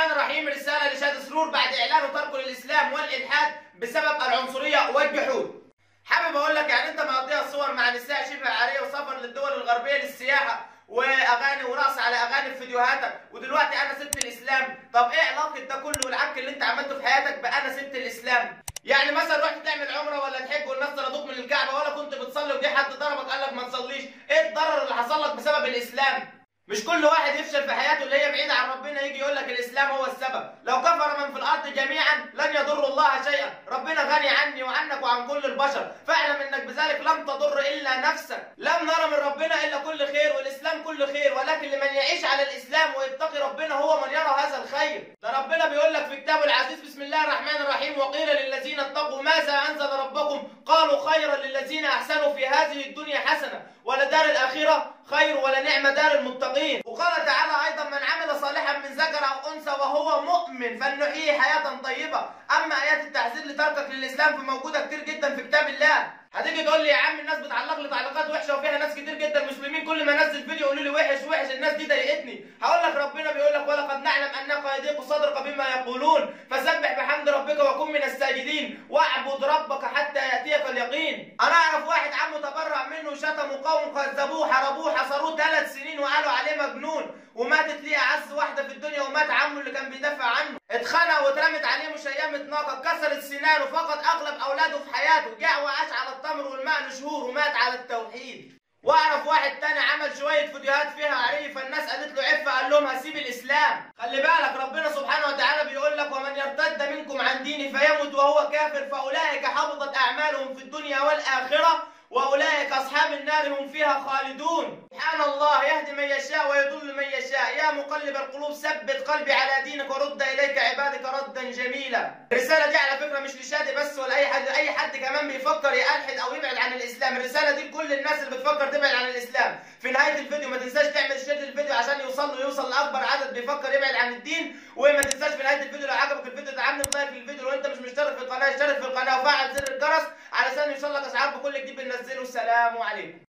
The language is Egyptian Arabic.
الرحمن الرحيم رسالة لشاد سرور بعد إعلانه تركه للإسلام والإلحاد بسبب العنصرية والجحود. حابب أقول لك يعني أنت مقضيها صور مع نساء شبه عارية وسفر للدول الغربية للسياحة واغاني ورقص على اغاني في فيديوهاتك ودلوقتي انا سبت الاسلام طب ايه علاقه ده كله والعك اللي انت عملته في حياتك بانا سبت الاسلام يعني مثلا رحت تعمل عمره ولا تحج والناس طردوك من الكعبه ولا كنت بتصلي ودي حد ضربك قال لك ما تصليش ايه الضرر اللي حصل لك بسبب الاسلام مش كل واحد يفشل في حياته اللي هي بعيدة عن ربنا يجي يقول لك الإسلام هو السبب، لو كفر من في الأرض جميعا لن يضر الله شيئا، ربنا غني عني وعنك وعن كل البشر، فاعلم إنك بذلك لم تضر إلا نفسك، لم نرى من ربنا إلا كل خير والإسلام كل خير، ولكن لمن يعيش على الإسلام ويتقي ربنا هو من يرى هذا الخير، ده ربنا بيقول لك في كتابه العزيز بسم الله الرحمن الرحيم وقيل للذين اتقوا ماذا أنزل ربكم؟ قالوا خيرا للذين أحسنوا في هذه الدنيا حسنة، ولدار الآخرة خير ولنعم دار المتقين وقال تعالى أيضا من عمل صالحا من ذكر أو أنثى وهو مؤمن فلنحييه حياة طيبة أما آيات التحذير لتركك للإسلام فموجودة كتير جدا في كتاب الله هتيجي تقول لي يا عم الناس بتعلق لي تعليقات وحشه وفيها ناس كتير جدا مسلمين كل ما انزل فيديو يقولوا لي وحش وحش الناس دي ضايقتني هقول لك ربنا بيقول لك ولقد نعلم انك يضيق صدرك بما يقولون فسبح بحمد ربك وكن من الساجدين واعبد ربك حتى ياتيك اليقين انا اعرف واحد عمه تبرع منه وشتموا قوم كذبوه حربوه حصروه ثلاث سنين وقالوا عليه مجنون وماتت ليه اعز واحده في الدنيا ومات عمه اللي كان بيدافع عنه اتخنق واترمت عليه مشيمه ناقه كسرت سنانه فقد اغلب اولاده في حياته جاع وعاش على التمر والماء لشهور ومات على التوحيد واعرف واحد تاني عمل شويه فيديوهات فيها عري فالناس قالت له عفه قال لهم هسيب الاسلام خلي بالك ربنا سبحانه وتعالى بيقول لك ومن يرتد منكم عن ديني فيمت وهو كافر فاولئك حبطت اعمالهم في الدنيا والاخره واولئك اصحاب النار هم فيها خالدون سبحان الله يهدي من يشاء ويضل من يشاء يا مقلب القلوب ثبت قلبي على دينك ورد اليك عبادك ردا جميلا الرساله دي على فكره مش لشادي بس ولا اي حد اي حد كمان بيفكر يلحد او يبعد عن الاسلام الرساله دي لكل الناس اللي بتفكر تبعد عن الاسلام في نهايه الفيديو ما تنساش تعمل شير للفيديو عشان يوصل له يوصل لاكبر عدد بيفكر يبعد عن الدين وما تنساش في نهايه الفيديو لو عجبك الفيديو تعمل لايك للفيديو لو انت مش مشترك في القناه اشترك في القناه وفعل زر الجرس علشان يوصل لك اشعار بكل جديد بننزله السلام عليكم